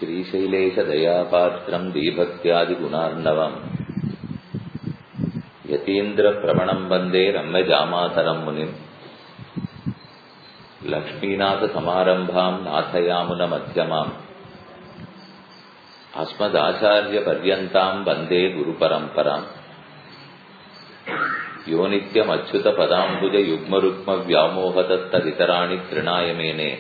श्रीशैलेशदयापात्रम् दीभक्त्यादिगुणार्णवम् यतीन्द्रप्रवणम् वन्दे रम्यजामातरम् मुनिम् लक्ष्मीनाथसमारम्भाम् नाथयामुनमध्यमाम् अस्मदाचार्यपर्यन्ताम् वन्दे गुरुपरम्पराम् यो नित्यमच्युतपदाम्बुजयुग्मरुक्मव्यामोहतस्तदितराणि तृणाय मेने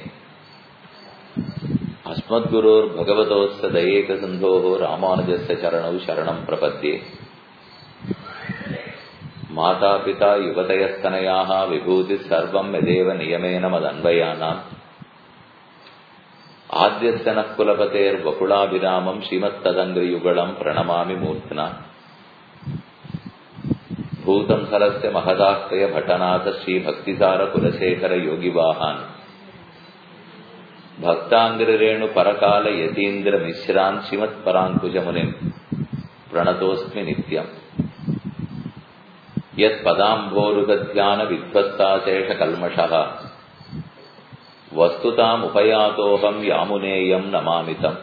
अस्मद्गुरोर्भगवतोऽस्य दयेकसिन्धोः रामानुजस्य चरणौ शरणम् प्रपद्ये मातापिता युवतयस्तनयाः विभूतिः सर्वम् यदेव नियमेन मदन्वयानाम् आद्यस्य नः कुलपतेर्वकुलाभिरामम् श्रीमत्तदङ्ग्रियुगलम् प्रणमामि मूर्ध्ना भूतम् सरस्य महदाश्रय भटनाथ श्रीभक्तिसारकुलशेखर योगिवाहान् भक्ताङ्गिरेणु परकाल यतीन्द्र मिश्रान् श्रीमत्पराङ्कुशमुनिम् प्रणतोऽस्मि नित्यम् यत्पदाम्भोरुगध्यान विध्वस्ताशेषकल्मषः वस्तुतामुपयातोऽहम् यामुनेयम् नमामितम्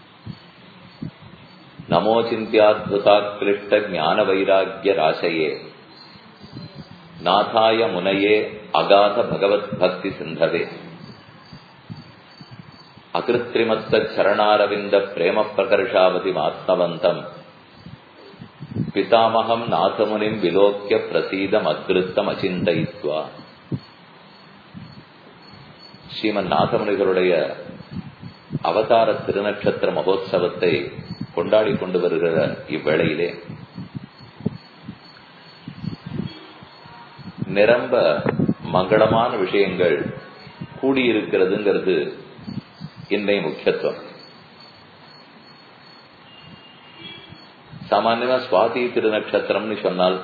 नमोचिन्त्याद्भुताक्लिष्टज्ञानवैराग्यराशये नाथाय मुनये अगाध भगवद्भक्तिसिन्धवे अकृत्रिमत्तच्छरणारविन्दप्रेमप्रकर्षावतिमात्मवन्तम् पितामहम् नाथमुनिम् विलोक्य प्रसीदमद्गृத்தமச்சிந்தயித்வா ஸ்ரீமன் நாதமுனிகளுடைய அவதார திருநட்சத்திர மகோத்சவத்தை கொண்டாடி கொண்டு வருகிற இவ்வேளையிலே நிரம்ப மங்களமான விஷயங்கள் கூடியிருக்கிறதுங்கிறது இன்றைய முக்கியத்துவம் சாமான்யமா சுவாதி திருநட்சத்திரம்னு சொன்னால்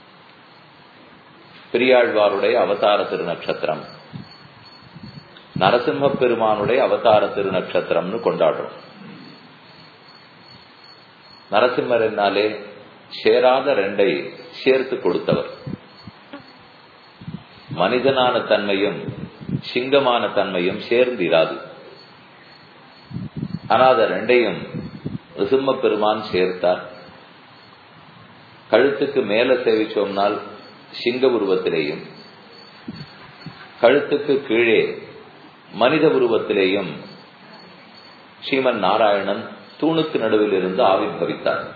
பெரியாழ்வாருடைய அவதார திருநட்சத்திரம் நரசிம்ம பெருமானுடைய அவதார திருநட்சத்திரம்னு கொண்டாடுறோம் நரசிம்மர் என்னாலே சேராத ரெண்டை சேர்த்து கொடுத்தவர் மனிதனான தன்மையும் சிங்கமான தன்மையும் சேர்ந்து இராது ஆனா அத ரெண்டையும் ரிசிம்ம பெருமான் சேர்த்தார் கழுத்துக்கு மேல சேவிச்சோம்னால் சிங்க உருவத்திலேயும் கழுத்துக்கு கீழே மனித உருவத்திலேயும் ஸ்ரீமன் நாராயணன் தூணுக்கு நடுவில் இருந்து ஆவிர்வவித்தார்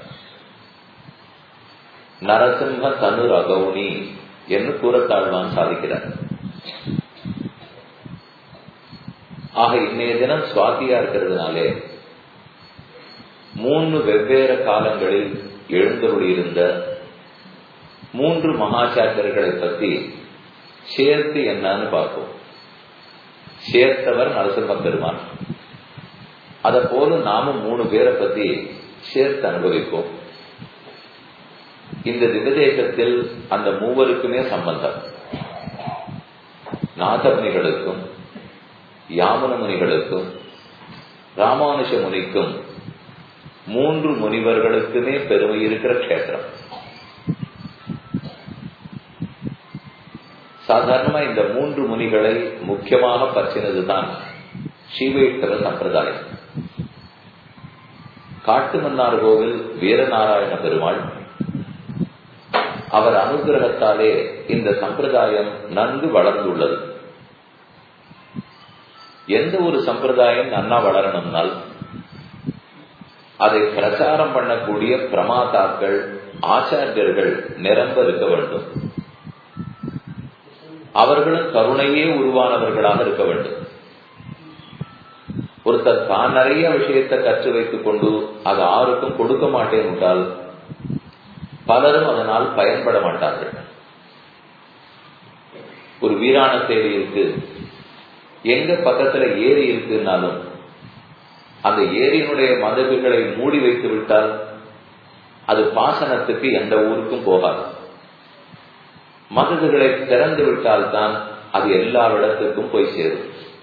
நரசிம்ம தனு ரகவுனி என்று கூறத்தாழ்வான் சாதிக்கிறார் ஆக இன்னைய தினம் சுவாத்தியா இருக்கிறதுனாலே மூன்று வெவ்வேறு காலங்களில் எழுந்தருளியிருந்த மூன்று மகாச்சாரியர்களை பற்றி சேர்த்து என்னன்னு பார்ப்போம் சேர்த்தவர் நரசிம்ம பெருமான் அதை போல நாமும் மூணு பேரை பத்தி சேர்த்து அனுபவிப்போம் இந்த திவதேசத்தில் அந்த மூவருக்குமே சம்பந்தம் நாதமுனிகளுக்கும் யாமன முனிகளுக்கும் ராமானுஷ முனிக்கும் மூன்று முனிவர்களுக்குமே பெருமை இருக்கிற கஷேத்திரம் சாதாரணமா இந்த மூன்று முனிகளை முக்கியமாக பற்றினதுதான் ஸ்ரீவைஷ்ணவ சம்பிரதாயம் காட்டுமன்னார் கோவில் வீரநாராயண பெருமாள் அவர் அனுகிரகத்தாலே இந்த சம்பிரதாயம் நன்கு வளர்ந்துள்ளது எந்த ஒரு சம்பிரதாயம் நன்னா வளரணும்னால் அதை பிரச்சாரம் பண்ணக்கூடிய பிரமாதாக்கள் ஆச்சாரியர்கள் நிரம்ப இருக்க வேண்டும் அவர்களும் கருணையே உருவானவர்களாக இருக்க வேண்டும் ஒருத்தர் தான் நிறைய விஷயத்தை கற்று வைத்துக் கொண்டு அது ஆருக்கும் கொடுக்க மாட்டேன் என்றால் பலரும் அதனால் பயன்பட மாட்டார்கள் ஒரு வீராண சேவை இருக்கு எங்க பக்கத்துல ஏரி இருக்குன்னாலும் அந்த ஏரியினுடைய மதகுகளை மூடி வைத்து விட்டால் அது பாசனத்துக்கு எந்த ஊருக்கும் போகாது மதகுகளை திறந்து விட்டால்தான் அது எல்லா இடத்துக்கும் போய் சேரும்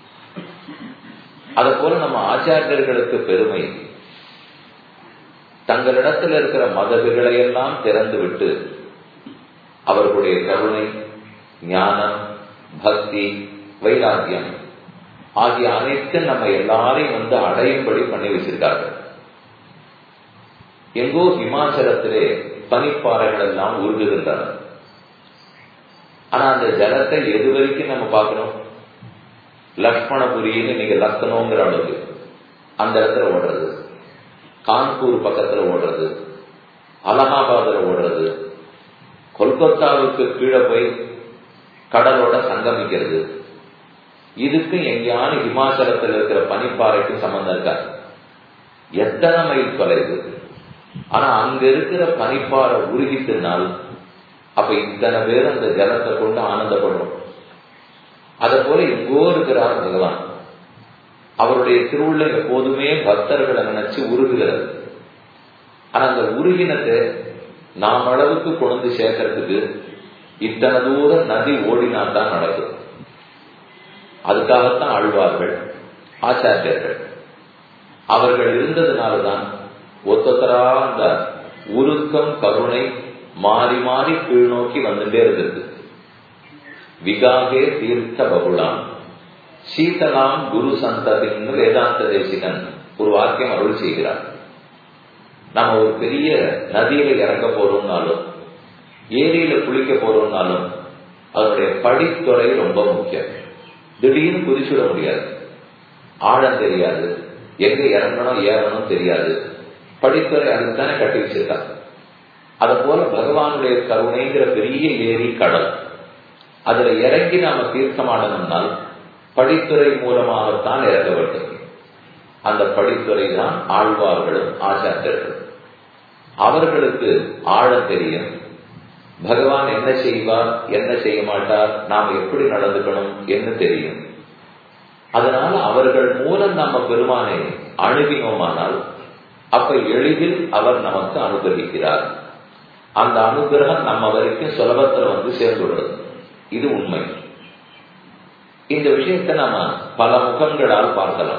அதை போல நம்ம ஆச்சாரியர்களுக்கு பெருமை தங்களிடத்தில் இருக்கிற மதகுகளை எல்லாம் திறந்து விட்டு அவர்களுடைய கருணை ஞானம் பக்தி வைராக்கியம் ஆகிய அனைத்தும் நம்ம எல்லாரையும் வந்து அடையும்படி பண்ணி வச்சிருக்கார்கள் எங்கோ இமாச்சலத்திலே பனிப்பாறைகள் எல்லாம் உருகுகின்றன ஆனா அந்த ஜலத்தை எது வரைக்கும் நம்ம பார்க்கணும் லக்ஷ்மணபுரின்னு நீங்க லக்னோங்கிற அளவுக்கு அந்த இடத்துல ஓடுறது கான்பூர் பக்கத்துல ஓடுறது அலகாபாத்ல ஓடுறது கொல்கத்தாவுக்கு கீழே போய் கடலோட சங்கமிக்கிறது இதுக்கும் எங்கேயான இமாச்சலத்தில் இருக்கிற பனிப்பாறைக்கும் சம்பந்தம் இருக்காது எத்தனை மைல் தொலைவு ஆனா அங்க இருக்கிற பனிப்பாறை உருகித்தினால் அப்ப இத்தனை பேர் அந்த ஜலத்தை கொண்டு ஆனந்தப்படும் அதை போல எங்கோ இருக்கிறார் பகவான் அவருடைய திருவுள்ள எப்போதுமே பக்தர்களை நினைச்சு உருகுகிறது ஆனா அந்த உருகினத்தை நாம் அளவுக்கு கொண்டு சேர்க்கறதுக்கு இத்தனை தூரம் நதி ஓடினால்தான் நடக்கும் அதுக்காகத்தான் ஆழ்வார்கள் ஆச்சாரியர்கள் அவர்கள் இருந்ததுனாலதான் ஒத்தொத்தரா அந்த உருக்கம் கருணை மாறி மாறி கீழ் நோக்கி வந்துட்டே இருந்தது விகாகே தீர்த்த பகுலாம் சீதலாம் குரு சந்ததின்னு வேதாந்த தேசிகன் ஒரு வாக்கியம் அருள் செய்கிறார் நம்ம ஒரு பெரிய நதியில இறங்க போறோம்னாலும் ஏரியில குளிக்க போறோம்னாலும் அதனுடைய படித்துறை ரொம்ப முக்கியம் திடீர்னு குதிச்சுட முடியாது ஆழம் தெரியாது எங்க இறங்கணும் ஏறணும் தெரியாது படித்துறை அதுக்கு தானே கட்டி வச்சிருக்காங்க அத போல பகவானுடைய கருணைங்கிற பெரிய ஏரி கடல் அதுல இறங்கி நாம தீர்த்தமாடணும்னால் படித்துறை மூலமாகத்தான் இறங்க வேண்டும் அந்த படித்துறை தான் ஆழ்வார்களும் ஆச்சாரியர்களும் அவர்களுக்கு ஆழம் தெரியும் பகவான் என்ன செய்வார் என்ன செய்ய மாட்டார் நாம் எப்படி நடந்துக்கணும் என்ன தெரியும் அதனால அவர்கள் மூலம் நம்ம பெருமானை அணுகினோமானால் அப்ப எளிதில் அவர் நமக்கு அனுகிரகிக்கிறார் அந்த அனுகிரகம் நம்ம வரைக்கும் சுலபத்துல வந்து சேர்ந்துள்ளது இது உண்மை இந்த விஷயத்தை நாம பல முகங்களால் பார்க்கலாம்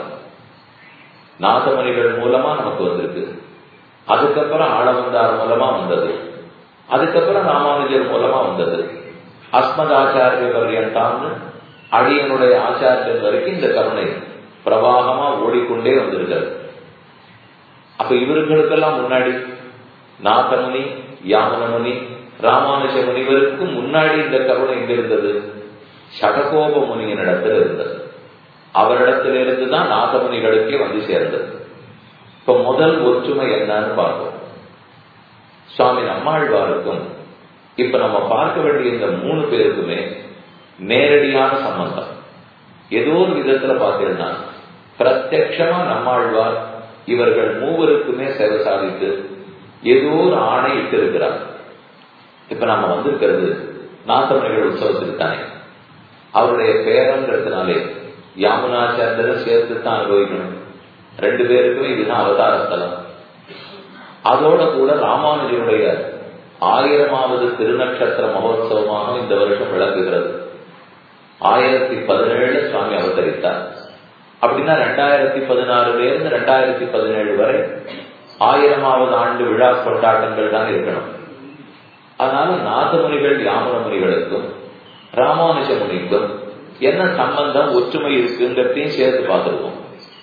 நாதமணிகள் மூலமா நமக்கு வந்திருக்கு அதுக்கப்புறம் ஆளவந்தார் மூலமா வந்தது அதுக்கப்புறம் ராமானுஜர் மூலமா வந்தது அஸ்மத் ஆச்சாரிய பர்யந்தான்னு அடியனுடைய ஆச்சாரியன் வரைக்கும் இந்த கருணை பிரவாகமா ஓடிக்கொண்டே வந்திருக்கிறது அப்ப இவர்களுக்கெல்லாம் முன்னாடி நாதமுனி யாமனமுனி ராமானுஜ முனிவருக்கு முன்னாடி இந்த கருணை எங்க இருந்தது சடகோப முனியின் இடத்துல இருந்தது அவரிடத்திலிருந்து தான் நாதமுனிகளுக்கே வந்து சேர்ந்தது இப்ப முதல் ஒற்றுமை என்னன்னு பார்ப்போம் சுவாமி நம்மாழ்வாருக்கும் இப்ப நம்ம பார்க்க வேண்டிய இந்த மூணு பேருக்குமே நேரடியான சம்பந்தம் ஏதோ ஒரு விதத்துல பார்த்தீங்கன்னா பிரத்யமா நம்மாழ்வார் இவர்கள் மூவருக்குமே சேவை சாதித்து ஏதோ ஒரு ஆணை இட்டு இருக்கிறார் இப்ப நம்ம வந்திருக்கிறது நாத்தமணிகள் உற்சவத்துக்கு தானே அவருடைய பேரங்கிறதுனாலே யாமுனாச்சாரியரை சேர்த்து தான் அனுபவிக்கணும் ரெண்டு பேருக்குமே இதுதான் அவதார ஸ்தலம் அதோட கூட ராமானுஜனுடைய ஆயிரமாவது திருநட்சத்திர மகோத்சவமாக இந்த வருஷம் விளங்குகிறது ஆயிரத்தி பதினேழு சுவாமி அவதரித்தார் அப்படின்னா ரெண்டாயிரத்தி பதினாறுல இருந்து ரெண்டாயிரத்தி பதினேழு வரை ஆயிரமாவது ஆண்டு விழா கொண்டாட்டங்கள் தான் இருக்கணும் அதனால நாதமுனிகள் யாமன முனிகளுக்கும் ராமானுஜ முனிக்கும் என்ன சம்பந்தம் ஒற்றுமை இருக்குங்கிறதையும் சேர்த்து பார்த்துருக்கோம்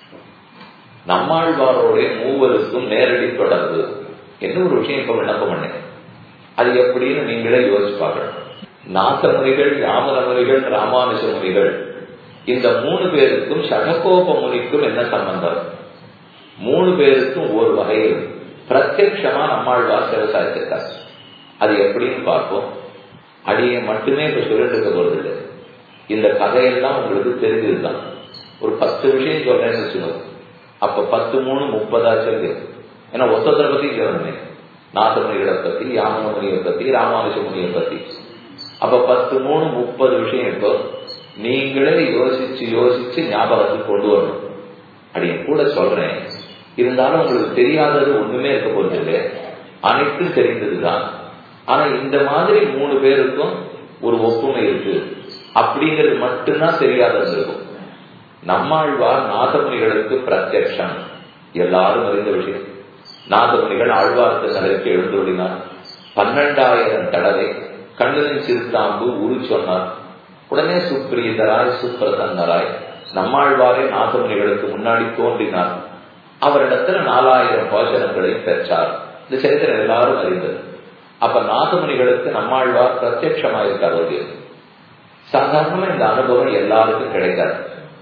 நம்மாழ்வாரோடைய மூவருக்கும் நேரடி தொடர்பு என்ன ஒரு விஷயம் இப்ப விண்ணப்பம் பண்ணேன் அது எப்படின்னு நீங்களே யோசிச்சு பார்க்கணும் நாசமுனிகள் யாமனமுனிகள் ராமானுஜ முனிகள் இந்த மூணு பேருக்கும் சடகோப முனிக்கும் என்ன சம்பந்தம் மூணு பேருக்கும் ஒரு வகையில் பிரத்யமா நம்மாழ்வார் சிவசாய்த்திருக்கார் அது எப்படின்னு பார்ப்போம் அடியை மட்டுமே இப்ப சொல்லிட்டு இருக்க போறது இல்லை இந்த கதையெல்லாம் உங்களுக்கு தெரிஞ்சதுதான் ஒரு பத்து விஷயம் சொல்றேன்னு வச்சுக்கோங்க அப்ப பத்து மூணு முப்பதா சொல்லு ஏன்னா ஒத்தத்தை பத்தி சொல்லணுமே நாதமுனிகளை பத்தி யாமனமுனியை பத்தி ராமானுஜ முனியை பத்தி அப்ப பத்து மூணு முப்பது விஷயம் இப்போ நீங்களே யோசிச்சு யோசிச்சு ஞாபகத்துக்கு கொண்டு வரணும் அப்படின்னு கூட சொல்றேன் இருந்தாலும் உங்களுக்கு தெரியாதது ஒண்ணுமே இருக்க போறது இல்லை அனைத்தும் தெரிந்ததுதான் ஆனா இந்த மாதிரி மூணு பேருக்கும் ஒரு ஒப்புமை இருக்கு அப்படிங்கிறது மட்டும்தான் தெரியாதது இருக்கும் நம்மாழ்வார் நாதமுனிகளுக்கு பிரத்யக்ஷம் எல்லாரும் அறிந்த விஷயம் நாதமுனிகள் ஆழ்வார்த்த நகருக்கு எழுந்துள்ளினார் பன்னெண்டாயிரம் தடவை கண்ணின் சிறுத்தாம்பு உரு சொன்னார் உடனே சுப்ரீதராய் சுப்பிரசன்னராய் நம்மாழ்வாரே நாதமுனிகளுக்கு முன்னாடி தோன்றினார் அவரிடத்துல நாலாயிரம் பாசனங்களை பெற்றார் இந்த சரித்திரம் எல்லாரும் அறிந்தது அப்ப நாதமுனிகளுக்கு நம்மாழ்வார் பிரத்யட்சமாயிருக்கார் ஒரு சாதாரணமா இந்த அனுபவம் எல்லாருக்கும் கிடைக்காது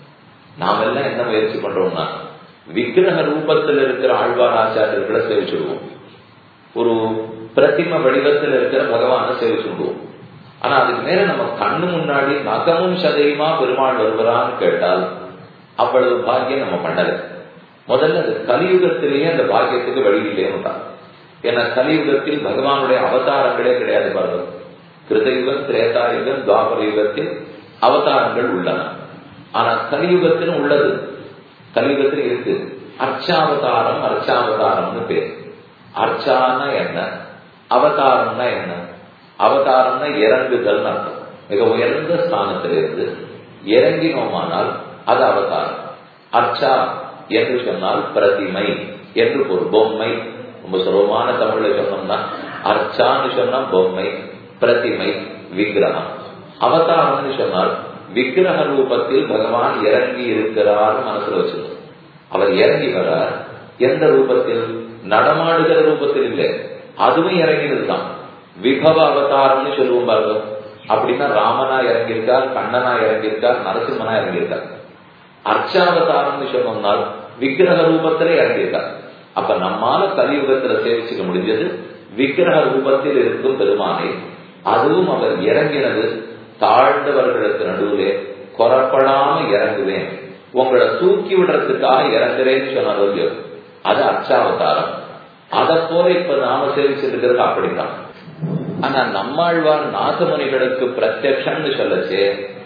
நாம எல்லாம் என்ன முயற்சி பண்றோம்னா விக்கிரக ரூபத்தில் இருக்கிற ஆழ்வார் ஆச்சாரியர்களை சேவிச்சுடுவோம் ஒரு பிரதிம வடிவத்தில் இருக்கிற பகவானை சேவிச்சுடுவோம் ஆனா அதுக்கு மேல நம்ம கண்ணு முன்னாடி நகமும் சதையுமா பெருமாள் வருவரான்னு கேட்டால் அவ்வளவு பாக்கியம் நம்ம பண்ணல முதல்ல அந்த கலியுகத்திலேயே அந்த பாக்கியத்துக்கு வழி இல்லைன்னு ஏன்னா கலியுகத்தில் பகவானுடைய அவதாரங்களே கிடையாது பாருங்க கிருதயுகம் திரேதாயுகம் துவாபர யுகத்தில் அவதாரங்கள் உள்ளன ஆனா கலியுகத்திலும் உள்ளது கலியுகத்தில் இருக்கு அர்ச்சாவதாரம் அர்ச்சாவதாரம்னு பேர் அர்ச்சான்னா என்ன அவதாரம்னா என்ன அவதாரம்னா இறங்குதல் அர்த்தம் மிக உயர்ந்த ஸ்தானத்திலிருந்து இறங்கினோமானால் அது அவதாரம் அர்ச்சா என்று சொன்னால் பிரதிமை என்று ஒரு பொம்மை ரொம்ப சுலபமான தமிழ்ல சொன்னோம்னா அர்ச்சான்னு சொன்னா பொம்மை பிரதிமை விக்கிரகம் அவதாரம்னு சொன்னால் விக்கிரக ரூபத்தில் பகவான் இறங்கி இருக்கிறார் மனசுல வச்சிருக்கோம் அவர் இறங்கி வரார் எந்த ரூபத்தில் நடமாடுகிற ரூபத்தில் இல்லை அதுவும் இறங்கினது தான் விபவ அவதாரம்னு சொல்லுவோம் பாருங்க அப்படின்னா ராமனா இறங்கியிருக்கார் கண்ணனா இறங்கியிருக்கார் நரசிம்மனா இறங்கியிருக்கார் அர்ச்சாவதாரம்னு சொன்னோம்னால் விக்கிரக ரூபத்திலே இறங்கியிருக்கார் அப்ப நம்மால கலியுகத்துல சேவிச்சுக்க முடிஞ்சது விக்கிரக ரூபத்தில் இருக்கும் பெருமானை அதுவும் அவர் இறங்கினது தாழ்ந்தவர்களுக்கு நடுவிலே கொரப்படாம இறங்குவேன் உங்களை தூக்கி விடுறதுக்காக இறங்குறேன்னு சொன்னார் அது அர்ச்சாவதாரம் அதை போல இப்ப நாம சேவிச்சிருக்கிறது அப்படித்தான் ஆனா நம்மாழ்வார் நாகமுனிகளுக்கு பிரத்யக்ஷம்னு சொல்லச்சே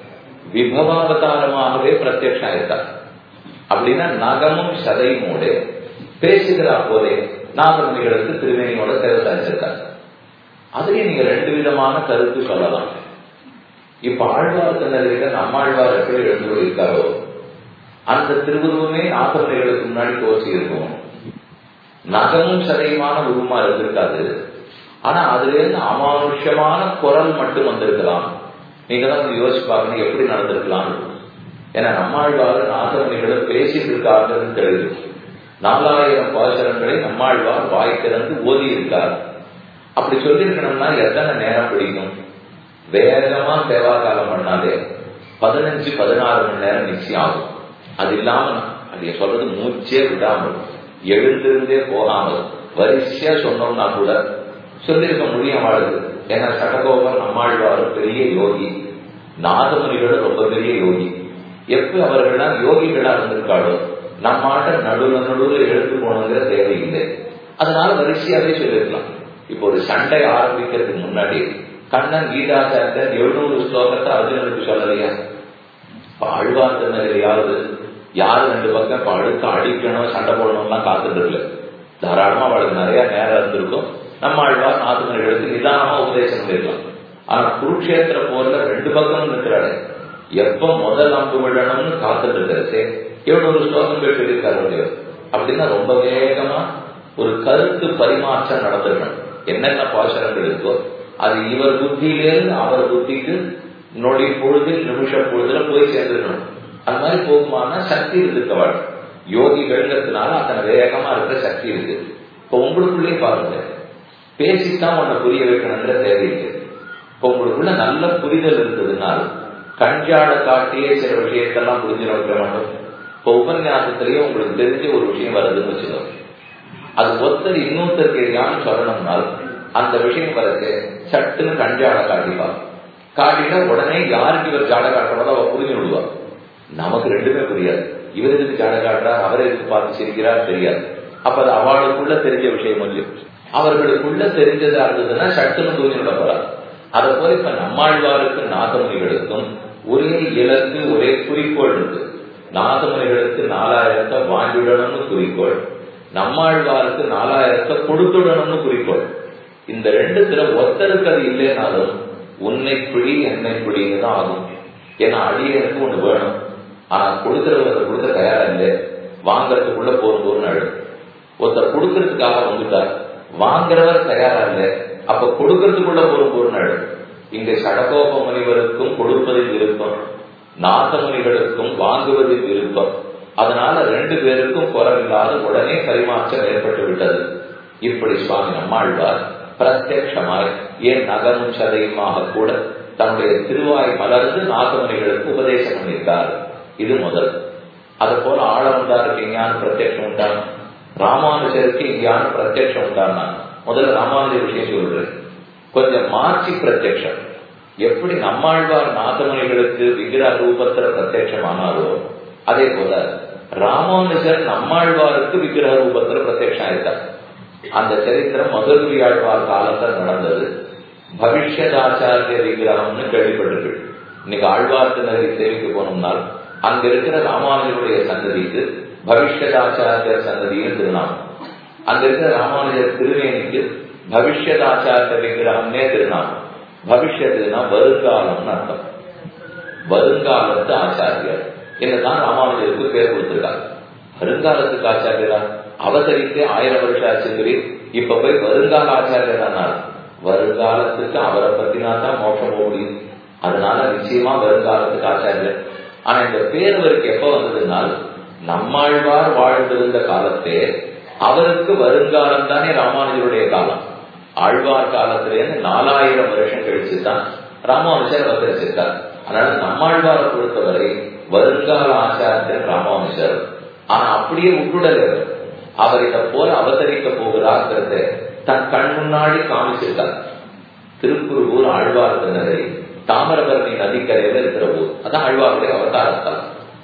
விபவாவதாரமாகவே பிரத்யக்ஷம் ஆயிருக்கார் அப்படின்னா நகமும் சதைமோடு பேசுகிறா போலே நாகமுனிகளுக்கு திருவேணியோட சேவை சாதிச்சிருக்கார் அதுலயும் நீங்க ரெண்டு விதமான கருத்து சொல்லலாம் இப்ப ஆழ்வார் திருநகரில நம்மாழ்வார் எப்படி எழுந்து இருக்காரோ அந்த திருவுருவமே நாகமுனிகளுக்கு முன்னாடி தோசி இருக்கும் நகமும் சதையுமான உருவமா இருந்திருக்காது ஆனா அதுல இருந்து அமானுஷ்யமான குரல் மட்டும் வந்திருக்கலாம் நீங்க தான் கொஞ்சம் யோசிச்சு பாருங்க எப்படி நடந்திருக்கலாம் ஏன்னா நம்மாழ்வார் நாகமுனிகளும் பேசிட்டு இருக்காருன்னு தெரியுது நாலாயிரம் பாசனங்களை நம்மாழ்வார் வாய் திறந்து ஓதி இருக்கார் அப்படி சொல்லியிருக்கணும்னா எத்தனை நேரம் பிடிக்கும் வேகமா சேவா காலம் பண்ணாலே பதினஞ்சு பதினாறு மணி நேரம் நிச்சயம் ஆகும் அது இல்லாம அது சொல்றது மூச்சே விடாமல் எழுந்திருந்தே போகாமல் வரிசையா சொன்னோம்னா கூட சொல்லியிருக்க முடியும் வாழ்வு ஏன்னா சடகோபர் நம்மாழ்வார் பெரிய யோகி நாதமுனிகளும் ரொம்ப பெரிய யோகி எப்ப அவர்கள்லாம் யோகிகளா இருந்திருக்காளோ நம்மாட்ட நடுவில் நடுவில் எடுத்து போகணுங்கிற தேவையில்லை அதனால வரிசையாவே சொல்லிருக்கலாம் இப்போ ஒரு சண்டை ஆரம்பிக்கிறதுக்கு முன்னாடி கண்ணன் கீதாச்சாரியன் எழுநூறு ஸ்லோகத்தை அர்ஜுனனுக்கு சொல்லலையா ஆழ்வார் திருநகரையாவது யாரு ரெண்டு பக்கம் இப்ப அடுத்து அடிக்கணும் சண்டை போடணும்லாம் காத்துட்டு இருக்கல தாராளமா அவளுக்கு நிறைய நேரம் இருந்திருக்கும் நம்ம ஆழ்வார் நாத்துமர்களுக்கு நிதானமா உபதேசம் பண்ணிருக்கலாம் ஆனா குருக்ஷேத்திர போர்ல ரெண்டு பக்கம் இருக்கிறாரு எப்ப முதல் அம்பு விழணும்னு காத்துட்டு இருக்கிறதே எவ்வளவு ஒரு ஸ்லோகம் போய் சொல்லியிருக்காரு அப்படின்னா ரொம்ப வேகமா ஒரு கருத்து பரிமாற்றம் நடந்திருக்கணும் என்னென்ன பாசனங்கள் இருக்கோ அது இவர் புத்தியிலேருந்து அவர் புத்திக்கு நொடி பொழுதில் நிமிஷ பொழுதுல போய் சேர்ந்துருக்கணும் அது மாதிரி போகுமான சக்தி இருந்திருக்கவாள் யோகிகள்ங்கிறதுனால அத்தனை வேகமா இருக்கிற சக்தி இருக்கு இப்போ உங்களுக்குள்ளே பாருங்க பேசித்தான் உன்னை புரிய வைக்கணுங்கிற தேவையில்லை இப்போ உங்களுக்குள்ள நல்ல புரிதல் இருந்ததுனால் கஞ்சாட காட்டியே சில விஷயத்தெல்லாம் புரிஞ்சிட வைக்க மாட்டோம் இப்போ உபன்யாசத்திலேயே உங்களுக்கு தெரிஞ்ச ஒரு விஷயம் வருதுன்னு வச்சுக்கோங்க அது ஒருத்தர் இன்னொருத்தருக்கு எதையான்னு சொல்லணும்னால் அந்த விஷயம் வரது சட்டுன்னு கஞ்சாட காட்டிப்பா காட்டினா உடனே யாருக்கு இவர் ஜாட காட்டுறதோ அவ புரிஞ்சு விடுவா நமக்கு ரெண்டுமே புரியாது இவர் எதுக்கு ஜாட காட்டுறார் அவர் எதுக்கு பார்த்து சிரிக்கிறார் தெரியாது அப்ப அது அவளுக்குள்ள தெரிஞ்ச விஷயம் இல்லையோ அவர்களுக்குள்ள தெரிஞ்சதா இருந்ததுன்னா சட்டுன்னு தூங்கி விட போறார் அதை போல இப்ப நம்மாழ்வாருக்கு நாதமுனிகளுக்கும் ஒரே இலக்கு ஒரே குறிக்கோள் இருக்கு நாதமுனிகளுக்கு நாலாயிரத்தை வாங்கிவிடணும்னு குறிக்கோள் நம்மாழ்வாருக்கு நாலாயிரத்தை கொடுத்துடணும்னு குறிக்கோள் இந்த ரெண்டுத்துல ஒத்தருக்கு அது இல்லைனாலும் உன்னை பிடி என்னை பிடின்னு தான் ஆகும் ஏன்னா அடியனுக்கு ஒண்ணு வேணும் ஆனா கொடுக்கறவர் கொடுக்க தயாரா இல்லை வாங்கறதுக்குள்ள போரும் போரும் அழு ஒருத்தர் கொடுக்கறதுக்காக வந்துட்டார் வாங்குறவர் தயாரா இல்லை அப்ப கொடுக்கறதுக்குள்ள போரும் போரும் அழு இங்க சடகோப முனிவருக்கும் கொடுப்பதில் விருப்பம் நாதமுனிகளுக்கும் வாங்குவதில் விருப்பம் அதனால ரெண்டு பேருக்கும் குறவில்லாத உடனே பரிமாற்றம் ஏற்பட்டு விட்டது இப்படி சுவாமி நம்மாழ்வார் பிரத்யமாய் ஏன் நகமும் சதையுமாக கூட தன்னுடைய திருவாய் மலர்ந்து நாகமுனிகளுக்கு உபதேசம் பண்ணியிருக்கார் இது முதல் அது போல ஆழவந்தாருக்கு எங்கேயான பிரத்யட்சம் உண்டான ராமானுஜருக்கு எங்கேயான பிரத்யட்சம் உண்டானா முதல்ல ராமானுஜ விஷயம் சொல்றேன் கொஞ்சம் மாற்றி பிரத்யட்சம் எப்படி நம்மாழ்வார் நாதமுனிகளுக்கு விக்கிர ரூபத்துல பிரத்யட்சமானாரோ அதே போல ராமானுஜர் நம்மாழ்வாருக்கு விக்கிரக ரூபத்துல பிரத்யட்சம் ஆயிருக்கார் அந்த சரித்திரம் மதுரவி ஆழ்வார் காலத்தில் நடந்தது பவிஷ்யதாச்சாரிய விக்கிரகம்னு கேள்விப்பட்டிருக்கு இன்னைக்கு ஆழ்வார்த்து நகரி சேவைக்கு போனோம்னால் அங்க இருக்கிற ராமானுஜருடைய சந்ததிக்கு பவிஷ்யதாச்சாரியர் சந்ததியும் திருநாமம் அங்க இருக்கிற ராமானுஜர் திருவேணிக்கு பவிஷ்யதாச்சாரிய விக்கிரகம்னே திருநாமம் பவிஷ்யத்துனா வருங்காலம்னு அர்த்தம் வருங்காலத்து ஆச்சாரியர் என்னதான் ராமானுஜருக்கு பேர் கொடுத்திருக்காங்க வருங்காலத்துக்கு ஆச்சாரியரா அவசரித்து ஆயிரம் வருஷம் ஆச்சுங்கிறீர் இப்ப போய் வருங்கால ஆச்சாரியர் வருங்காலத்துக்கு அவரை பத்தினா தான் மோட்சம் போக முடியும் அதனால நிச்சயமா வருங்காலத்துக்கு ஆச்சாரியர் ஆனா இந்த பேர் அவருக்கு எப்ப வந்ததுனால் நம்மாழ்வார் வாழ்ந்திருந்த காலத்தே அவருக்கு வருங்காலம் தானே ராமானுஜருடைய காலம் ஆழ்வார் காலத்திலேருந்து நாலாயிரம் வருஷம் கழிச்சு தான் ராமானுஜர் அவதரிச்சிருக்கார் அதனால நம்மாழ்வாரை பொறுத்தவரை வருங்கால ஆச்சாரியர் ராமானுஜர் ஆனா அப்படியே விட்டுடல அவர் இதை போல அவதரிக்க போகிறார்கிறத தன் கண் முன்னாடி காமிச்சிருக்கார் திருக்குறுவூர் ஆழ்வார் திணறை தாமிரபரணி நதிக்கரையில இருக்கிற ஊர் அதான் ஆழ்வாருடைய அவதாரத்தால்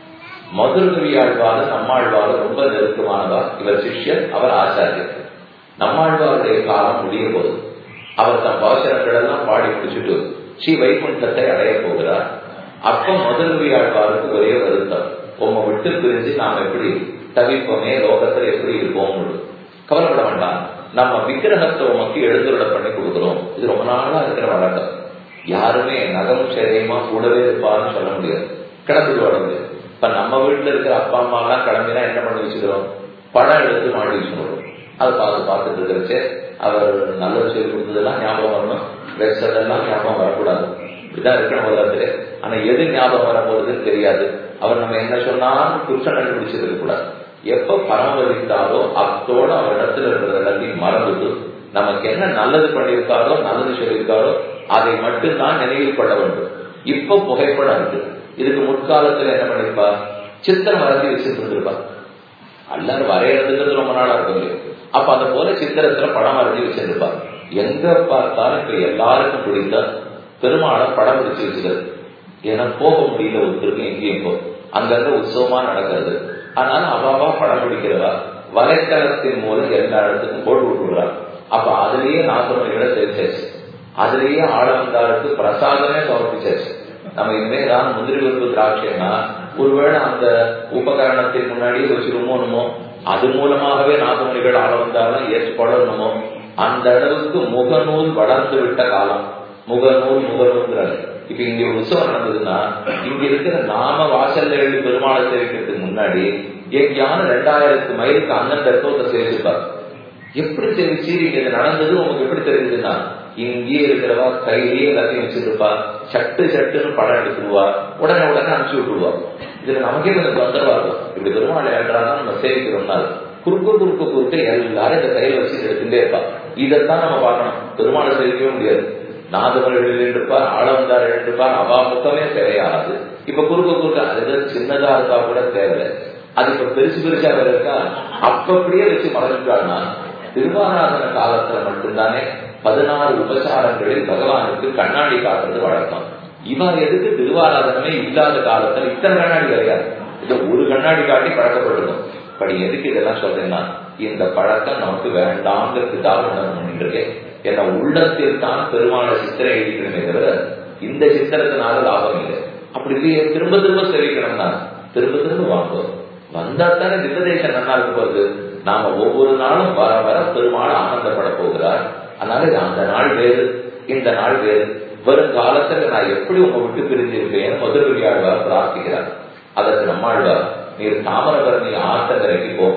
மதுரகவி ஆழ்வார் நம்மாழ்வார் ரொம்ப நெருக்கமானவர் இவர் சிஷ்யர் அவர் ஆச்சாரியர் நம்மாழ்வாருடைய காலம் முடிய போது அவர் தன் பாசனங்கள் எல்லாம் பாடி முடிச்சுட்டு ஸ்ரீ வைகுண்டத்தை அடைய போகிறார் அப்ப மதுரவி ஆழ்வாருக்கு ஒரே வருத்தம் உம்மை விட்டு பிரிஞ்சு நாம் எப்படி தவிப்போமே லோகத்துல எப்படி இருப்போம் கவலைப்பட வேண்டாம் நம்ம விக்கிரகத்தை உமக்கு எழுந்துருட பண்ணி கொடுக்குறோம் இது ரொம்ப நாளா இருக்கிற வழக்கம் யாருமே நகமும் சரியமா கூடவே இருப்பான்னு சொல்ல முடியாது கிடந்துட்டு வர முடியாது இப்ப நம்ம வீட்டுல இருக்கிற அப்பா அம்மா எல்லாம் கிளம்பினா என்ன பண்ணி வச்சுக்கிறோம் படம் எடுத்து மாடி வச்சுக்கிறோம் அதை பார்த்து பார்த்துட்டு இருக்கிறச்சு அவர் நல்லது சொல்லி கொடுத்ததெல்லாம் ஞாபகம் வரணும் வச்சதெல்லாம் ஞாபகம் வரக்கூடாது இப்படிதான் இருக்கணும் உலகத்துல ஆனா எது ஞாபகம் வர போறதுன்னு தெரியாது அவர் நம்ம என்ன சொன்னாலும் குற்றம் கண்டுபிடிச்சிருக்க கூடாது எப்ப பரமபதித்தாரோ அத்தோட அவர் இடத்துல இருக்கிற எல்லாத்தையும் மறந்துட்டு நமக்கு என்ன நல்லது பண்ணியிருக்காரோ நல்லது சொல்லியிருக்காரோ அதை மட்டும்தான் நினைவில் கொள்ள வேண்டும் இப்ப புகைப்படம் இருக்கு இதுக்கு முற்காலத்துல என்ன பண்ணிருப்பா சித்திரம் வரைஞ்சி வச்சுட்டு இருந்திருப்பா எல்லாரும் வரையறதுங்கிறது ரொம்ப நாளா இருக்கும் இல்லையா அப்ப அதை போல சித்திரத்துல படம் வரைஞ்சி வச்சிருப்பா எங்க பார்த்தாலும் இப்ப எல்லாருக்கும் பிடித்த பெருமாளை படம் பிடிச்சு வச்சுக்கிறது ஏன்னா போக முடியல ஒருத்தருக்கு எங்கேயும் போ அங்கங்க உற்சவமா நடக்கிறது அதனால அவாவா படம் பிடிக்கிறவா வலைத்தளத்தின் மூலம் எல்லா இடத்துக்கும் போட்டு விட்டுடுறா அப்ப அதுலயே நாசமணிகளை தெரிச்சாச்சு அதுலயே ஆழவந்தாருக்கு பிரசாதமே சமர்ப்பிச்சாச்சு நம்ம இனிமே தான் முந்திரி பருப்பு திராட்சைனா ஒருவேளை அந்த உபகரணத்தின் முன்னாடியே வச்சிருமோனுமோ அது மூலமாகவே நாசமணிகள் ஆழவந்தாலும் ஏற்றுக்கொள்ளணுமோ அந்த அளவுக்கு முகநூல் வளர்ந்து விட்ட காலம் முகநூல் முகநூல்ங்கிறாரு இப்ப இங்க ஒரு உற்சவம் நடந்ததுன்னா இங்க இருக்கிற நாம வாசல்ல எழுதி பெருமாளை சேவிக்கிறதுக்கு முன்னாடி எங்கேயான ரெண்டாயிரத்து மைலுக்கு அண்ணன் தத்துவத்தை சேவிச்சிருப்பார் எப்படி தெரிவிச்சு இங்க இது நடந்தது உங்களுக்கு எப்படி தெரிஞ்சதுன்னா இங்கேயே இருக்கிறவா கையிலேயே எல்லாத்தையும் வச்சிருப்பா சட்டு சட்டுன்னு படம் எடுத்துருவா உடனே உடனே அனுப்பிச்சு விட்டுருவா இதுல நமக்கே கொஞ்சம் தொந்தரவா இருக்கும் இப்படி பெருமாள் ஏற்றாதான் நம்ம சேவிக்கிறோம்னா குறுக்கு குறுக்கு குறுக்க எல்லாரும் இந்த கையில வச்சு எடுத்துட்டே இருப்பா இதைத்தான் நம்ம பார்க்கணும் பெருமாளை சேவிக்கவே முடியாது நாதவர் எழுதிருப்பார் ஆளவந்தார் எழுதிருப்பார் அவா முக்கமே தேவையானது இப்ப குறுக்க குறுக்க அது சின்னதா இருக்கா கூட தேவை அது இப்ப பெருசு பெருசா வேற இருக்கா அப்படியே வச்சு மறைஞ்சுட்டாள்னா திருவாராதன காலத்துல மட்டும்தானே பதினாறு உபசாரங்களில் பகவானுக்கு கண்ணாடி காட்டுறது வழக்கம் இவர் எதுக்கு திருவாராதனமே இல்லாத காலத்துல இத்தனை கண்ணாடி கிடையாது இது ஒரு கண்ணாடி காட்டி பழக்கப்பட்டிருக்கும் படி எதுக்கு இதெல்லாம் சொல்றேன்னா இந்த பழக்கம் நமக்கு வேண்டாங்கிறதுக்காக உணர்வு பண்ணிட்டு இருக்கேன் என்ன உள்ளத்தில் தான் பெருமான சித்திரை எழுதிக்கணுமே தவிர இந்த சித்திரத்தினால லாபம் இல்லை அப்படி இல்லையே திரும்ப திரும்ப சேவிக்கணும்னா திரும்ப திரும்ப வாங்குவோம் வந்தா தானே திப்பதேசம் நல்லா இருக்க போகுது நாம ஒவ்வொரு நாளும் வர வர பெருமாள் ஆனந்தப்பட போகிறார் அதனால அந்த நாள் வேறு இந்த நாள் வேறு வரும் காலத்துல நான் எப்படி உங்க விட்டு பிரிஞ்சிருப்பேன் முதல் ஆழ்வார் பிரார்த்திக்கிறார் அதற்கு நம்மாழ்வார் நீர் தாமரபரணி ஆத்தங்கரைக்கு போ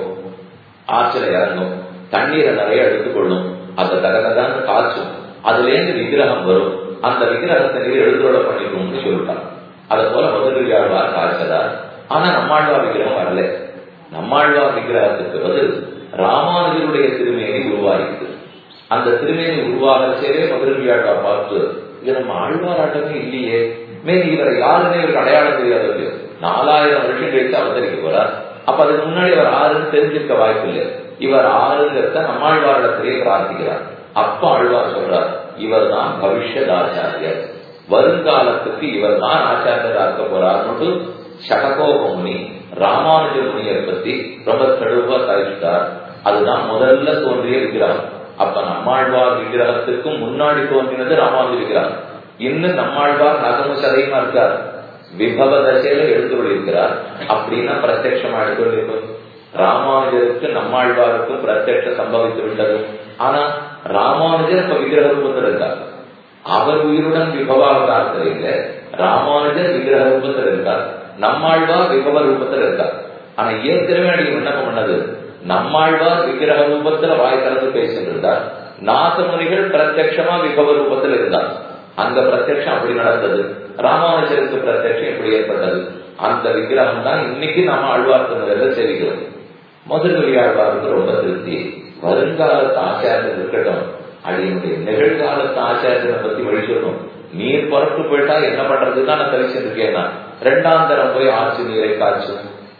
ஆற்றில இறங்கும் தண்ணீரை நிறைய எடுத்துக்கொள்ளும் அந்த தகனதான் காய்ச்சும் அதுல இருந்து விக்கிரகம் வரும் அந்த விக்கிரகத்தை நீர் எழுதுரோட பண்ணிக்கணும்னு சொல்லிட்டான் அதை போல முதலியாழ்வார் காய்ச்சதார் ஆனா நம்மாழ்வார் விக்கிரகம் வரல நம்மாழ்வார் விக்கிரகத்துக்கு பதில் ராமானுஜருடைய திருமேனி உருவாயிருக்கு அந்த திருமேனி உருவாகச்சேவே முதலியாழ்வார் பார்த்து இது நம்ம ஆழ்வாராட்டமே இல்லையே மேலும் இவரை யாருன்னே இவருக்கு அடையாளம் தெரியாது இல்லையோ நாலாயிரம் வருஷம் கழித்து அவதரிக்க போறார் அப்ப அதுக்கு முன்னாடி அவர் ஆறுன்னு தெரிஞ்சிருக்க வாய்ப்பு இல்லை இவர் ஆறுங்கிறத நம்மாழ்வாரிடத்திலேயே பிரார்த்திக்கிறார் அப்ப ஆழ்வார் சொல்றார் இவர் தான் பவிஷ்யத் ஆச்சாரியர் வருங்காலத்துக்கு இவர் தான் ஆச்சாரியரா இருக்க போறார்னு சடகோபமுனி ராமானுஜ முனியை பத்தி ரொம்ப தெளிவா தவிர்த்தார் அதுதான் முதல்ல தோன்றிய விக்கிரகம் அப்ப நம்மாழ்வார் விக்கிரகத்துக்கும் முன்னாடி தோன்றினது ராமானுஜ விக்கிரகம் இன்னும் நம்மாழ்வார் நகமு சதையுமா இருக்கார் விபவ தசையில எடுத்து விழிக்கிறார் அப்படின்னா பிரத்யட்சமா எடுத்து விழிப்போம் ராமானுஜருக்கு நம்மாழ்வாருக்கும் பிரத்யட்ச சம்பவித்து விட்டது ஆனா ராமானுஜர் இப்ப விக்கிரக ரூபத்தில் இருக்கார் அவர் உயிருடன் விபவாவதாரத்தில் இல்ல ராமானுஜர் விக்கிரக ரூபத்தில் இருக்கார் நம்மாழ்வார் விபவ ரூபத்தில் இருக்கார் ஆனா ஏற்கனவே அடி விண்ணப்பம் பண்ணது நம்மாழ்வார் விக்கிரக ரூபத்துல வாய் திறந்து பேசிட்டு இருந்தார் நாசமுனிகள் பிரத்யட்சமா விபவ ரூபத்தில் இருந்தார் அந்த பிரத்யட்சம் அப்படி நடந்தது ராமானுஜருக்கு பிரத்யட்சம் எப்படி ஏற்பட்டது அந்த விக்கிரகம் தான் இன்னைக்கு நாம ஆழ்வார்த்தனர்ல சேவிக்கிறோம் முதல் வெளியாழ்வாருக்கு ரொம்ப திருப்தி வருங்காலத்து ஆச்சாரியர் இருக்கட்டும் அடியினுடைய நிகழ்காலத்து ஆச்சாரியனை பத்தி வழி சொல்லணும் நீர் புறத்து போயிட்டா என்ன பண்றதுன்னு நான் தெரிவிச்சிருக்கேன் நான் ரெண்டாம் தரம் போய் ஆட்சி நீரை காய்ச்சும்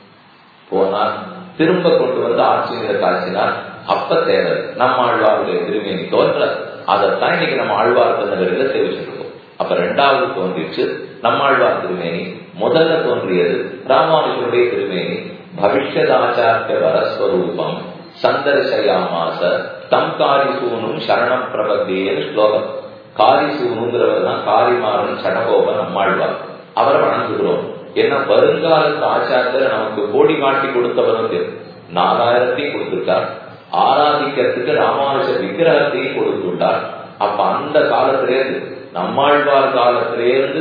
போனார் திரும்ப கொண்டு வந்து ஆட்சி நீரை காய்ச்சினார் அப்ப தேவை நம்ம ஆழ்வாருடைய திருமேனி தோன்ற அதைத்தான் இன்னைக்கு நம்ம ஆழ்வார் நகரில் சேவிச்சிருக்கோம் அப்ப ரெண்டாவது தோன்றிச்சு நம்மாழ்வார் திருமேனி முதல்ல தோன்றியது ராமானுஜருடைய திருமேனி பவிஷ்யதாச்சாரிய வரஸ்வரூபம் சந்தர்சயாமாச தம் காரிசூனும் சரணம் பிரபத்தியன்னு ஸ்லோகம் காரிசூனுங்கிறவர் தான் காரிமாறன் சடகோபன் நம்மாழ்வார் அவரை வணங்குகிறோம் ஏன்னா வருங்காலத்து ஆச்சாரியர் நமக்கு கோடி காட்டி கொடுத்தவரும் நாலாயிரத்தையும் கொடுத்திருக்கார் ஆராதிக்கிறதுக்கு ராமானுஜர் விக்கிரகத்தையும் கொடுத்துள்ளார் அப்ப அந்த காலத்திலேருந்து நம்மாழ்வார் காலத்திலேருந்து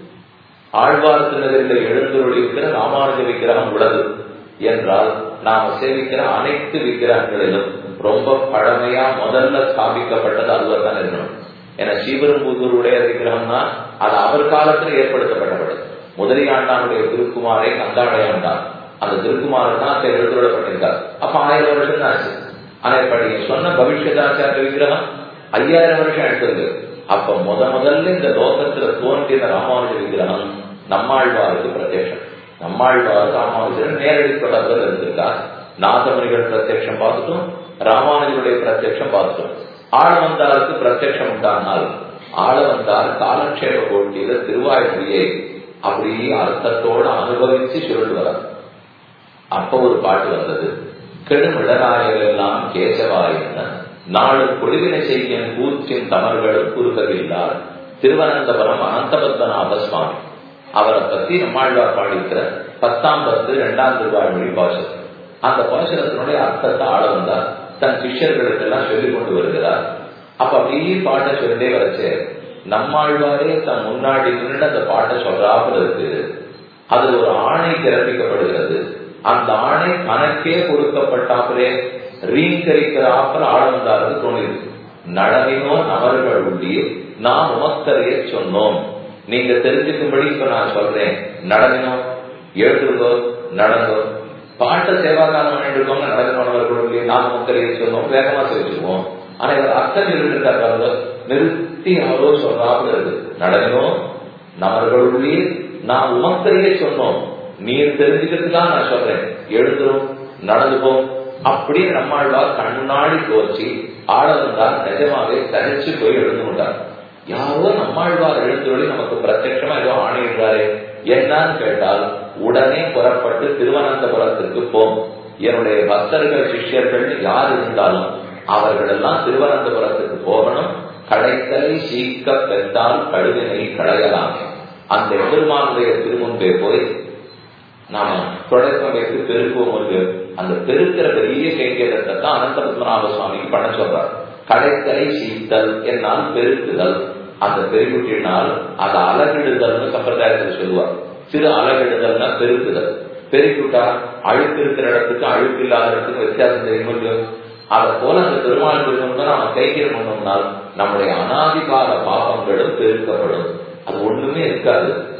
ஆழ்வார் திருநகரில் எழுந்துருளிருக்கிற ராமானுஜ விக்கிரகம் உள்ளது என்றால் நாம சேவிக்கிற அனைத்து விக்கிரகங்களிலும் ரொம்ப பழமையா முதல்ல ஸ்தாபிக்கப்பட்டது அதுவா தான் இருக்கணும் ஏன்னா ஸ்ரீபெரும்புதூருடைய விக்கிரகம்னா அது அவர் காலத்தில் ஏற்படுத்தப்பட்டது முதலியாண்டானுடைய திருக்குமாரை கந்தாடையாண்டார் அந்த திருக்குமாரன் தான் எழுதுவிடப்பட்டிருக்கார் அப்ப ஆயிரம் வருஷம் தான் ஆச்சு ஆனா இப்ப நீங்க சொன்ன பவிஷ்யதாச்சாரிய விக்கிரகம் ஐயாயிரம் வருஷம் எடுத்தது அப்ப முத முதல்ல இந்த லோகத்துல தோன்றின ராமானுஜ விக்கிரகம் நம்மாழ்வாருக்கு பிரத்யட்சம் நம்மாழ்வார் ராமானுஜர் நேரடி தொடர்பில் இருந்திருக்கார் நாதமணிகள் பிரத்யட்சம் பார்த்துட்டோம் ராமானுஜருடைய பிரத்யட்சம் பார்த்துட்டோம் ஆளவந்தாருக்கு பிரத்யட்சம் உண்டானால் ஆளவந்தார் காலக்ஷேப போட்டியில திருவாய்மொழியை அப்படி அர்த்தத்தோட அனுபவிச்சு சொல்லுவார் அப்ப ஒரு பாட்டு வந்தது கெடுமிழராயெல்லாம் கேசவாயின நாடு பொழிவினை செய்யும் கூற்றின் தமர்களும் குறுகவில்லார் திருவனந்தபுரம் அனந்தபத்மநாப சுவாமி அவரை பத்தி நம்மாழ்வார் பாடிக்கிற பத்தாம் பத்து இரண்டாம் திருவாய்மொழி பாசனம் அந்த பாசனத்தினுடைய அர்த்தத்தை ஆள வந்தார் தன் சிஷ்யர்களுக்கு எல்லாம் சொல்லிக் கொண்டு வருகிறார் அப்ப அப்படியே பாட்டை சொல்லிட்டே வரச்சே நம்மாழ்வாரே தன் முன்னாடி நின்று அந்த பாட்டை சொல்றாப்புல இருக்கு அதுல ஒரு ஆணை பிறப்பிக்கப்படுகிறது அந்த ஆணை தனக்கே கொடுக்கப்பட்டாப்புலே ரீங்கரிக்கிறாப்புல ஆள வந்தாருன்னு தோணிருக்கு நடனினோ நபர்கள் உள்ளே நாம் உமக்கரையே சொன்னோம் நீங்க தெரிஞ்சுக்கும்படி இப்ப நான் சொல்றேன் நடனோ எழுதுங்கோ நடந்தோ பாட்ட சேவாகாலம் பண்ணிட்டு இருக்கோங்க நடந்து போனவர்களுடைய நாம் உமக்கரையை சொன்னோம் வேகமா தெரிஞ்சுக்குவோம் ஆனா இவர் அர்த்தம் இருக்காரு நிறுத்தி அவரோ சொல்றாப்புல இருக்கு நடனோ நபர்களுள்ளே நான் உமக்கரையே சொன்னோம் நீர் தெரிஞ்சுக்கிறதுக்காக நான் சொல்றேன் எழுதுறோம் நடந்துப்போம் அப்படி நம்மாழ்வார் கண்ணாடி தோற்றி ஆள வந்தால் நிஜமாவே தனிச்சு போய் எழுந்து கொண்டார் யாரோ நம்மாழ்வார் எழுந்தொழி நமக்கு பிரத்யட்சமா ஏதோ ஆணையிடுறாரே என்னன்னு கேட்டால் உடனே புறப்பட்டு திருவனந்தபுரத்திற்கு போம் என்னுடைய பக்தர்கள் சிஷ்யர்கள் யார் இருந்தாலும் அவர்கள் எல்லாம் திருவனந்தபுரத்துக்கு போகணும் கடைத்தலை சீக்க பெற்றால் கடுவினை களையலாமே அந்த எதிர்மானுடைய திருமுன்பே போய் நாம தொடர்பமைக்கு பெருக்குவோம் ஒரு அந்த பெருக்கிற பெரிய கைங்கேதத்தை தான் அனந்த பத்மநாப சுவாமிக்கு பண்ண சொல்றார் கடைத்தலை சீத்தல் என்னால் பெருக்குதல் அந்த பெருக்குட்டினால் அதை அலகிடுதல்னு சம்பிரதாயத்தில் சொல்லுவார் சிறு அலகிடுதல்னா பெருக்குதல் பெருக்கிவிட்டா அழுக்கு இருக்கிற இடத்துக்கு அழுக்கு இல்லாத இடத்துக்கு வித்தியாசம் தெரியும் இல்லையோ அதை போல அந்த பெருமாள் பெருமன் நம்ம கைக்கிற பண்ணோம்னால் நம்முடைய அனாதிகால பாபங்களும் பெருக்கப்படும் அது ஒண்ணுமே இருக்காது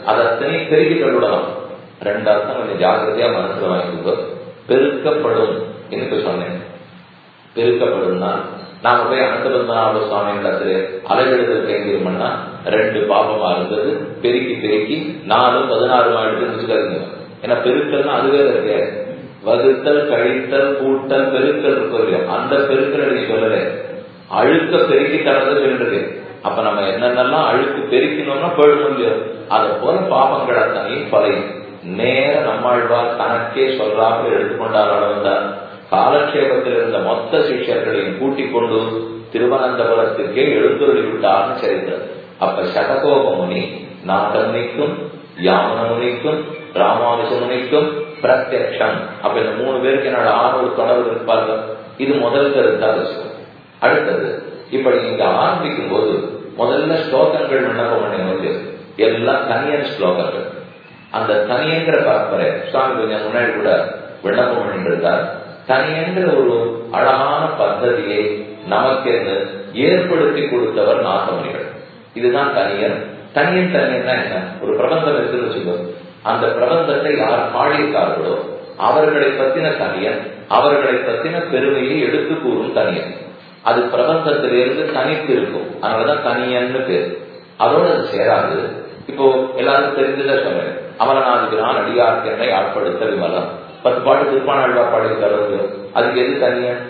அதை அத்தனை பெருகி தள்ளிடலாம் ரெண்டு அர்த்தம் கொஞ்சம் ஜாக்கிரதையா மனசுல வாங்கிக்கோ பெருக்கப்படும் என்று சொன்னேன் பெருக்கப்படும் தான் நாம போய் அனந்தபத்மநாப சுவாமி இடத்துல அலைவெடுதல் கைங்கரியம்னா ரெண்டு பாபமா இருந்தது பெருக்கி பெருக்கி நாலும் பதினாறுமா எடுத்து வச்சுக்காதுங்க ஏன்னா பெருக்கல்னா அதுவே இருக்கு வகுத்தல் கழித்தல் கூட்டல் பெருக்கல் இருக்கு அந்த பெருக்கல் நீ சொல்லல அழுக்க பெருக்கி தரது சொல்றது அப்ப நம்ம என்னென்னலாம் அழுக்கு பெருக்கணும்னா போயிடும் இல்லையோ அதை போல பாபங்கள் அத்தனையும் பலை நேர நம்மாழ்வார் கணக்கே சொல்றாமல் எடுத்துக்கொண்டார் அளவுதான் காலக்ஷேபத்தில் இருந்த மொத்த சிஷ்யர்களையும் கூட்டிக் கொண்டு திருவனந்தபுரத்திற்கே எழுந்துருளி விட்டார்னு சரித்தது அப்ப சடகோப முனி நாகமுனிக்கும் யாமன முனிக்கும் ராமானுஜ முனிக்கும் பிரத்யக்ஷம் அப்ப இந்த மூணு பேருக்கு என்னோட ஆணோடு தொடர்பு இருப்பார்கள் இது முதல் கருத்தா விஷயம் அடுத்தது இப்படி நீங்க ஆரம்பிக்கும் போது முதல்ல ஸ்லோகங்கள் விண்ணப்பம் பண்ணி எல்லாம் தனியன் ஸ்லோகங்கள் அந்த தனியங்கிற பரம்பரை சுவாமி கொஞ்சம் முன்னாடி கூட விண்ணப்பம் பண்ணிட்டு இருந்தார் தனியங்கிற ஒரு அழகான பద్ధதியை நமக்கென்று ஏற்படுத்தி கொடுத்தவர் நாகமணிகள் இதுதான் தனியன் தனியன் தனியன்னா என்ன ஒரு பிரபந்தம் இருக்குன்னு வச்சுக்கோ அந்த பிரபந்தத்தை யார் பாடியிருக்கார்களோ அவர்களை பத்தின தனியன் அவர்களை பத்தின பெருமையை எடுத்து கூறும் தனியன் அது பிரபந்தத்திலிருந்து தனித்து இருக்கும் அதனாலதான் தனியன்னு பேர் அதோட அது சேராது இப்போ எல்லாருக்கும் தெரிஞ்சதான் சொல்றேன் அமரநாதிபிரான் அடியார்க்கு என்னை ஆட்படுத்த விமலம் பத்து பாட்டு திருப்பாணாழ்வார் பாடியிருக்காரு அதுக்கு எது தனியன்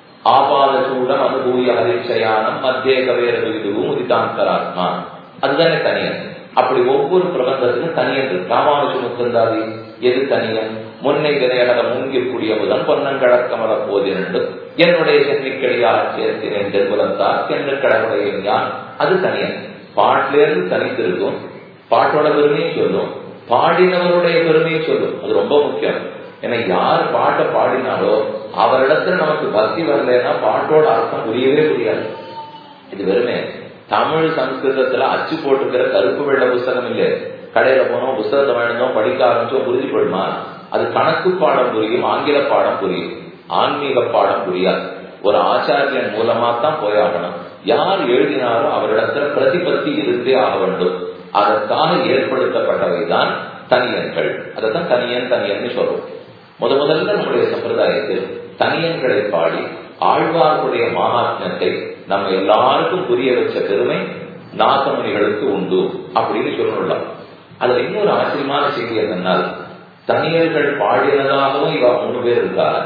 ஆபாத சூடம் அனுபூய ஹரிச்சயானம் மத்திய கவேர விதுவும் உதிதாந்தராத்மா அதுதானே தனியன் அப்படி ஒவ்வொரு பிரபந்தத்துக்கும் தனியன் இருக்கு ராமானுஜ முத்தந்தாதி எது தனியன் முன்னை விதையகல மூங்கிற்குடிய முதன் பொன்னங்கடக்கமல போதிரண்டு என்னுடைய சென்னிக்கடியால் சேர்த்தினேன் தென்புலத்தார் சென்று கடவுடைய ஞான் அது தனியன் பாட்டிலிருந்து தனித்திருக்கும் பாட்டோட பெருமையை சொல்லும் பாடினவருடைய பெருமையை சொல்லும் அது ரொம்ப முக்கியம் ஏன்னா யார் பாட்டை பாடினாலோ அவரிடத்துல நமக்கு பக்தி வரலன்னா பாட்டோட அர்த்தம் புரியவே புரியாது இது வெறுமே தமிழ் சம்ஸ்கிருதத்துல அச்சு போட்டுக்கிற கருப்பு வெள்ள புஸ்தகம் இல்லை கடையில போனோம் புஸ்தகத்தை வாங்கினோம் படிக்க ஆரம்பிச்சோம் புரிஞ்சு போடுமா அது கணக்கு பாடம் புரியும் ஆங்கில பாடம் புரியும் ஆன்மீக பாடம் புரியாது ஒரு ஆச்சாரியன் மூலமா தான் போயாகணும் யார் எழுதினாரோ அவரிடத்துல பிரதிபத்தி இருந்தே ஆக வேண்டும் அதற்காக ஏற்படுத்தப்பட்டவைதான் தனியன்கள் அதைத்தான் தனியன் தனியன்னு சொல்றோம் முத முதல்ல நம்முடைய சம்பிரதாயத்தில் தனியன்களை பாடி ஆழ்வார்களுடைய மகாத்மத்தை நம்ம எல்லாருக்கும் புரிய வச்ச பெருமை நாசமுனிகளுக்கு உண்டு அப்படின்னு சொல்லலாம் அதுல இன்னொரு ஆச்சரியமான செய்தி என்னன்னால் தனியர்கள் பாடினதாகவும் இவா மூணு பேர் இருக்கார்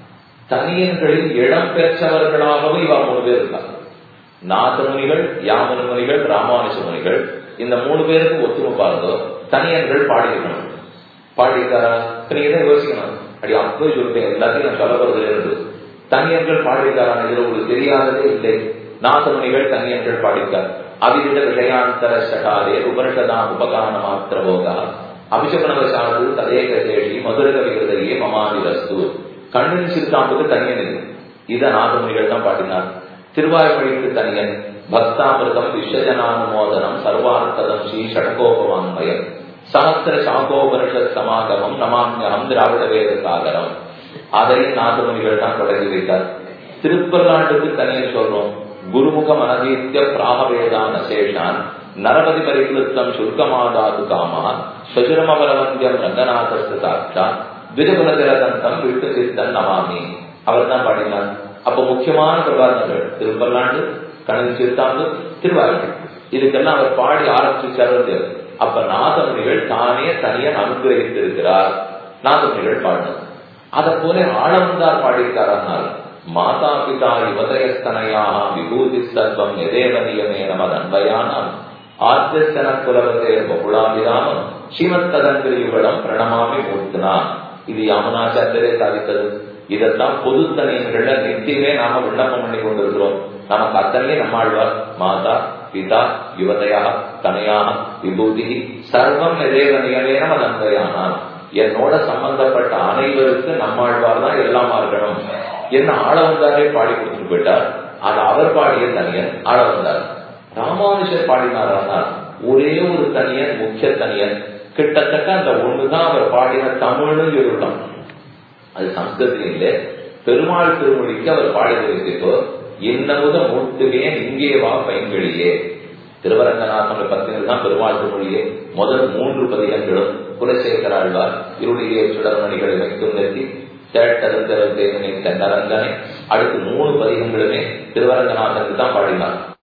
தனியன்களில் இடம் பெற்றவர்களாகவும் இவா மூணு பேர் இருக்கார் நாதமுனிகள் யாமன முனிகள் ராமானுஜ முனிகள் இந்த மூணு பேருக்கு ஒத்துமை பாருங்க தனியன்கள் பாடியிருக்கணும் பாடியிருக்காரா நீங்க தான் யோசிக்கணும் அப்படி அப்போ சொல்லிட்டேன் எல்லாத்தையும் நான் சொல்ல போறது இருந்து தனியன்கள் பாடியிருக்காரா இதுல உங்களுக்கு தெரியாததே இல்லை நாசமுனிகள் தனியன்கள் பாடியிருக்கார் அவிதிட விஷயாந்தர சகாதே உபனிஷதாம் உபகான மாத்திர போகா அபிஷபனவசானது ததேக சேஷி மதுரக விகிருதையே மமாதிரஸ்து கண்ணின் சிறுத்தாம்புக்கு தனியன் இது இதை நாதமுனிகள் தான் பாடினார் திருவாய்மொழிக்கு தனியன் பக்தாமிருதம் விஸ்வஜனானுமோதனம் சர்வார்த்ததம் ஸ்ரீ ஷடகோபவான்மயம் சகசிர சாகோபனிஷத் சமாகமம் நமாமியம் திராவிட வேத சாகரம் அதையும் நாதமுனிகள் தான் தொடங்கி வைத்தார் திருப்பல்லாண்டுக்கு தனியன் சொல்றோம் குருமுகம் அனதீத்திய பிராகவேதான சேஷான் நரபதி பரிகிருத்தம் சுல்கமாதாது காமா ஸ்வஜுரமபலவந்தியம் ரங்கநாதஸ்து சாட்சா விதுகுலதிரதந்தம் விட்டு சித்தன் நமாமி அவர் தான் பாடினார் அப்ப முக்கியமான பிரபாதங்கள் திருப்பல்லாண்டு கணக்கு சிறுத்தாண்டு திருவாரூர் இதுக்கெல்லாம் அவர் பாடி ஆரம்பிச்சாரு அப்ப நாதமுனிகள் தானே தனியன் அனுகிரகித்திருக்கிறார் நாதமுனிகள் பாடினார் அதை போல ஆழவந்தார் பாடியிருக்காரானால் மாதா பிதா யுவதயஸ்தனையாக விபூதி சர்வம் எதேவ நியமே நமது அன்பயானாம் ஆத்தியஸ்தன குலவதே பகுலாபிராமம் ஸ்ரீமத் ததங்கிரி யுகடம் பிரணமாமி மூர்த்தினா இது யாமனாச்சாரியரே சாதித்தது இதைத்தான் பொது தனியன்கள்ல நித்தியமே நாம விண்ணப்பம் பண்ணி கொண்டிருக்கிறோம் நமக்கு அத்தனை நம்மாழ்வார் மாதா பிதா யுவதையா தனையா விபூதி சர்வம் எதேவ நியமே நமது அன்பயானாம் என்னோட சம்பந்தப்பட்ட அனைவருக்கு நம்மாழ்வார் தான் எல்லாமா இருக்கணும் என்ன ஆள வந்தாரே பாடி கொடுத்துட்டு போயிட்டார் அது அவர் பாடிய தனியன் ஆள வந்தார் ராமானுஷர் பாடினாரானால் ஒரே ஒரு தனியன் முக்கிய தனியன் கிட்டத்தட்ட அந்த ஒண்ணுதான் அவர் பாடின தமிழ்னு சொல்லலாம் அது சம்ஸ்கிருதம் இல்லை பெருமாள் திருமொழிக்கு அவர் பாடி வைத்தோ இன்னமுத மூட்டுவேன் இங்கே வா பைங்களியே திருவரங்கநாதனை பத்தினது தான் பெருமாள் மொழியே முதல் மூன்று பதிகங்களும் குலசேகராழ்வார் இருடைய சுடர்மணிகளை வைக்கும் நெத்தி சேட்டருந்தரந்தேவனை தென்னரங்கனை அடுத்து மூணு பதிகங்களுமே திருவரங்கநாதனுக்கு தான் பாடினார்